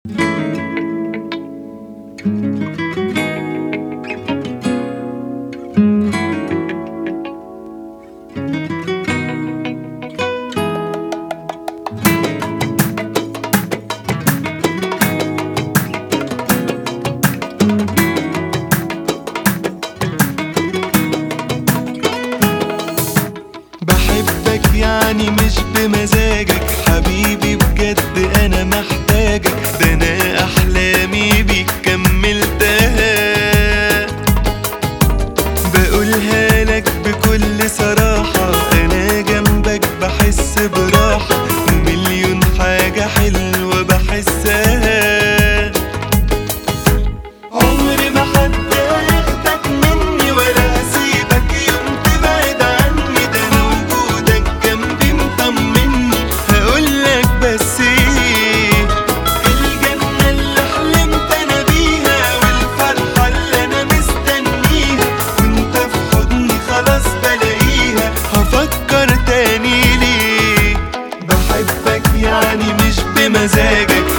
بحبك يعني مش بمزاجك حبيبي بجد انا محتاجك ده انا احلامي بيك كملتها بقولها لك بكل صراحة انا جنبك بحس براحة ومليون حاجة حلوة بحسها عمري ما حد هياخدك مني ولا هسيبك يوم تبعد عني ده انا وجودك جنبي مطمني هقولك بس ايه الجنة اللي حلمت انا بيها والفرحة اللي انا مستنيها وانت في حضني خلاص بلاقيها هفكر تاني ليه بحبك يعني مش بمزاجك